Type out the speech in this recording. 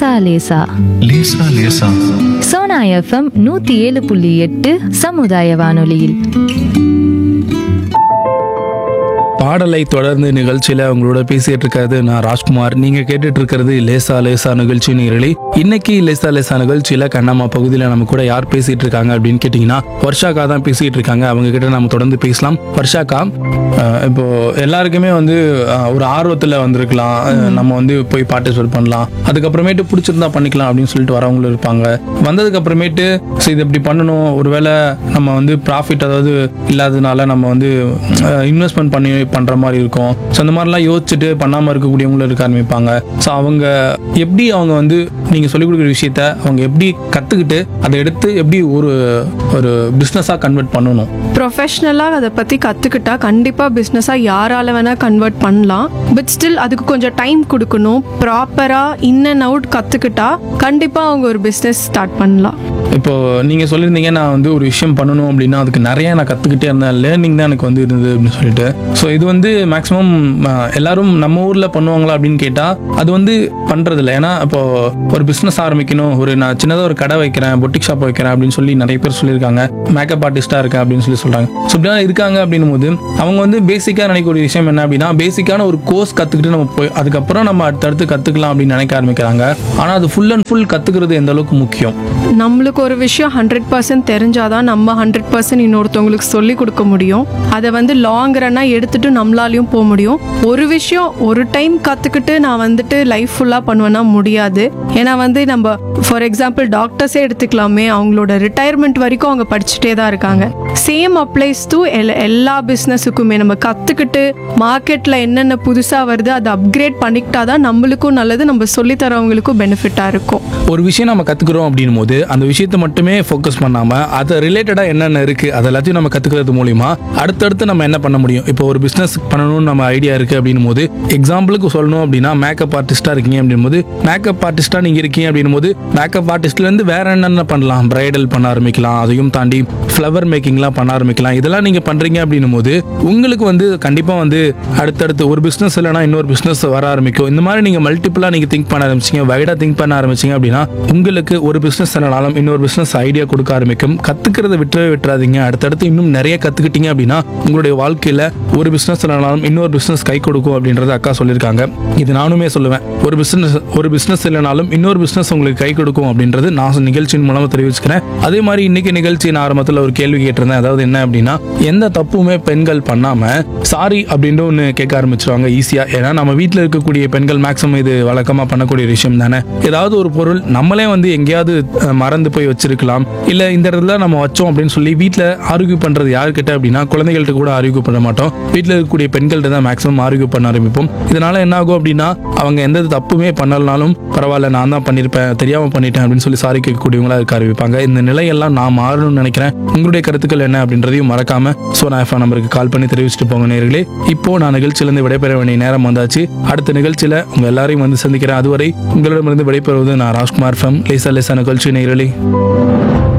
லேசா லேசா லேசா லேசா சோனா எஃப்எம் நூத்தி ஏழு புள்ளி எட்டு சமுதாய வானொலியில் பாடலை தொடர்ந்து நிகழ்ச்சியில உங்களோட பேசிட்டு இருக்கிறது நான் ராஜ்குமார் நீங்க கேட்டுட்டு இருக்கிறது லேசா லேசா நிகழ்ச்சி நிகழி இன்னைக்கு லேசா லேசா நிகழ்ச்சியில கண்ணம்மா பகுதியில நம்ம கூட யார் பேசிட்டு இருக்காங்க அப்படின்னு கேட்டீங்கன்னா வர்ஷாக்கா தான் பேசிட்டு இருக்காங்க அவங்க கிட்ட நம்ம தொடர்ந்து பேசலாம் வர்ஷாக்கா அஹ், இப்போ எல்லாருக்குமே வந்து அஹ், ஒரு ஆர்வத்துல வந்திருக்கலாம் அஹ், நம்ம வந்து போய் பார்ட்டிசிபேட் பண்ணலாம் அதுக்கப்புறமேட்டு பிடிச்சிருந்தா பண்ணிக்கலாம் அப்படின்னு சொல்லிட்டு வரவங்களும் இருப்பாங்க வந்ததுக்கு அப்புறமேட்டு சரி இது இப்படி பண்ணணும் ஒருவேளை நம்ம வந்து ப்ராஃபிட் அதாவது இல்லாததுனால நம்ம வந்து இன்வெஸ்ட்மெண்ட் பண்ணி பண்ற மாதிரி இருக்கும் ஸோ அந்த மாதிரிலாம் யோசிச்சுட்டு பண்ணாம இருக்கக்கூடியவங்களும் இருக்க ஆரம்பிப்பாங்க ஸோ அவங்க எப்படி அவங்க வந்து நீங்க சொல்லிக் கொடுக்குற விஷயத்த அவங்க எப்படி கத்துக்கிட்டு அதை எடுத்து எப்படி ஒரு ஒரு பிஸ்னஸாக கன்வெர்ட் பண்ணணும் ப்ரொஃபஷ்னலாக அதை பற்றி கற்றுக்கிட்டா கண்டிப்பாக பிஸ்னஸாக யாரால வேணால் கன்வெர்ட் பண்ணலாம் பட் ஸ்டில் அதுக்கு கொஞ்சம் டைம் கொடுக்கணும் ப்ராப்பராக இன் அண்ட் அவுட் கற்றுக்கிட்டா கண்டிப்பாக அவங்க ஒரு பிஸ்னஸ் ஸ்டார்ட் பண்ணலாம் இப்போ நீங்க சொல்லியிருந்தீங்க நான் வந்து ஒரு விஷயம் பண்ணணும் அப்படின்னா அதுக்கு நிறைய நான் கத்துக்கிட்டே இருந்தேன் லேர்னிங் தான் எனக்கு வந்து இருந்தது அப்படின்னு சொல்லிட்டு ஸோ இது வந்து மேக்ஸிமம் எல்லாரும் நம்ம ஊர்ல பண்ணுவாங்களா அப்படின்னு கேட்டா அது வந்து பண்றது இல்லை ஏன்னா இப்போ ஒரு பிசினஸ் ஆரம்பிக்கணும் ஒரு நான் சின்னதாக ஒரு கடை வைக்கிறேன் பொட்டிக் ஷாப் வைக்கிறேன் அப்படின்னு சொல்லி நிறைய பேர் சொல்லியிருக்காங்க மேக்கப் ஆர்டிஸ்டா இருக்கேன் அப்படின்னு சொல்லி சொல்றாங்க ஸோ இப்படிலாம் இருக்காங்க அப்படின்னும் போது அவங்க வந்து பேசிக்காக நினைக்கக்கூடிய விஷயம் என்ன அப்படின்னா பேசிக்கான ஒரு கோர்ஸ் கத்துக்கிட்டு நம்ம போய் அதுக்கப்புறம் நம்ம அடுத்தடுத்து கத்துக்கலாம் அப்படின்னு நினைக்க ஆரம்பிக்கிறாங்க ஆனா அது ஃபுல் அண்ட் ஃபுல் கத்துக்கிறது எந்த அளவுக்கு முக்கியம் நம்மளுக்கு ஒரு விஷயம் ஹண்ட்ரட் பர்சன்ட் தெரிஞ்சாதான் நம்ம ஹண்ட்ரட் பர்சன்ட் இன்னொருத்தவங்களுக்கு சொல்லி கொடுக்க முடியும் அதை வந்து லாங் ரன்னாக எடுத்துட்டு நம்மளாலையும் போக முடியும் ஒரு விஷயம் ஒரு டைம் கற்றுக்கிட்டு நான் வந்துட்டு லைஃப் ஃபுல்லாக பண்ணுவேன்னா முடியாது ஏன்னா வந்து நம்ம ஃபார் எக்ஸாம்பிள் டாக்டர்ஸே எடுத்துக்கலாமே அவங்களோட ரிட்டையர்மெண்ட் வரைக்கும் அவங்க படிச்சுட்டே தான் இருக்காங்க சேம் அப்ளைஸ் டு எல்லா பிஸ்னஸுக்குமே நம்ம கற்றுக்கிட்டு மார்க்கெட்டில் என்னென்ன புதுசாக வருது அதை அப்கிரேட் பண்ணிக்கிட்டா தான் நம்மளுக்கும் நல்லது நம்ம சொல்லித் தரவங்களுக்கும் பெனிஃபிட்டாக இருக்கும் ஒரு விஷயம் நம்ம கத்துக்கிறோம் அப்படின்னும் போது அந்த விஷயத்தை மட்டுமே ஃபோக்கஸ் பண்ணாம அது ரிலேட்டடா என்னென்ன இருக்கு அது எல்லாத்தையும் நம்ம கத்துக்கிறது மூலியமா அடுத்தடுத்து நம்ம என்ன பண்ண முடியும் இப்போ ஒரு பிசினஸ் பண்ணணும்னு நம்ம ஐடியா இருக்கு அப்படின்னும் போது எக்ஸாம்பிளுக்கு சொல்லணும் அப்படின்னா மேக்கப் ஆர்டிஸ்டா இருக்கீங்க அப்படின்னும் போது மேக்கப் ஆர்டிஸ்டா நீங்க இருக்கீங்க அப்படின்னும் போது மேக்கப் ஆர்டிஸ்ட்ல இருந்து வேற என்னென்ன பண்ணலாம் பிரைடல் பண்ண ஆரம்பிக்கலாம் அதையும் தாண்டி ஃப்ளவர் மேக்கிங்லாம் பண்ண ஆரம்பிக்கலாம் இதெல்லாம் நீங்க பண்றீங்க அப்படின்னும் போது உங்களுக்கு வந்து கண்டிப்பா வந்து அடுத்தடுத்து ஒரு பிசினஸ் இல்லைனா இன்னொரு பிசினஸ் வர ஆரம்பிக்கும் இந்த மாதிரி நீங்க மல்டிபிளா நீங்க திங்க் பண்ண ஆரம்பிச்சீங்க வைடா திங்க் பண்ண ஆரம்பிச்சீங்க அப்படின்னா உங்களுக்கு ஒரு பிசினஸ் இல்லைனாலும் இன்னொரு பிசினஸ் ஐடியா கொடுக்க ஆரம்பிக்கும் கத்துக்கிறத விட்டுறவே விட்டுறாதீங்க அடுத்தடுத்து இன்னும் நிறைய கத்துக்கிட்டீங்க அப்படின்னா உங்களுடைய வாழ்க்கையில ஒரு பிசினஸ் இல்லைனாலும் இன்னொரு பிசினஸ் கை கொடுக்கும் அப்படின்றத அக்கா சொல்லியிருக்காங்க இது நானுமே சொல்லுவேன் ஒரு பிசினஸ் ஒரு பிசினஸ் இல்லைனாலும் இன்னொரு பிசினஸ் உங்களுக்கு கை கொடுக்கும் அப்படின்றது நான் நிகழ்ச்சியின் மூலமா தெரிவிச்சுக்கிறேன் அதே மாதிரி இன்னைக்கு நிகழ்ச்சியின் ஆரம்பத்தில் ஒரு கேள்வி கேட்டிருந்தேன் அதாவது என்ன அப்படின்னா எந்த தப்புமே பெண்கள் பண்ணாம சாரி அப்படின்ற ஒன்று கேட்க ஆரம்பிச்சிருவாங்க ஈஸியா ஏன்னா நம்ம வீட்டில் இருக்கக்கூடிய பெண்கள் மேக்ஸிமம் இது வழக்கமா பண்ணக்கூடிய ஒரு விஷயம் தானே ஏதாவது ஒரு பொருள் நம்மளே வந்து எங்கேயாவது அஹ், மறந்து போய் வச்சிருக்கலாம் இல்ல இந்த இடத்துல நம்ம வச்சோம் அப்படின்னு சொல்லி வீட்டில் ஆரோக்கிய பண்றது யாருக்கிட்ட அப்படின்னா குழந்தைகள்ட்ட கூட ஆரோக்கியம் பண்ண மாட்டோம் வீட்டில் இருக்கக்கூடிய பெண்கள்ட்ட தான் மேக்ஸிமம் ஆரோக்கியம் பண்ண ஆரம்பிப்போம் இதனால என்ன ஆகும் அப்படின்னா அவங்க எந்த தப்புமே பண்ணலனாலும் பரவாயில்ல நான் தான் பண்ணியிருப்பேன் தெரியாம பண்ணிட்டேன் அப்படின்னு சொல்லி சாரி கேட்கக்கூடியவங்களா இருக்க ஆரம்பிப்பாங்க இந்த நிலையெல்லாம் நான் மாறணும்னு நினைக்கிறேன் உங்களுடைய கருத்துக்கள் என்ன அப்படின்றதையும் மறக்காம சோனா எஃப்எம் நம்பருக்கு கால் பண்ணி தெரிவிச்சுட்டு போங்க நேர்களே இப்போ நான் நிகழ்ச்சியிலிருந்து விடைபெற வேண்டிய நேரம் வந்தாச்சு அடுத்த நிகழ்ச்சியில உங்க எல்லாரையும் வந்து சந்திக்கிறேன் அதுவரை உங்களிடமிருந்து விடைபெறுவது நான் ராஜ்குமார் ஃபம் லேசா லேசா நிகழ்ச்சி நேர்களே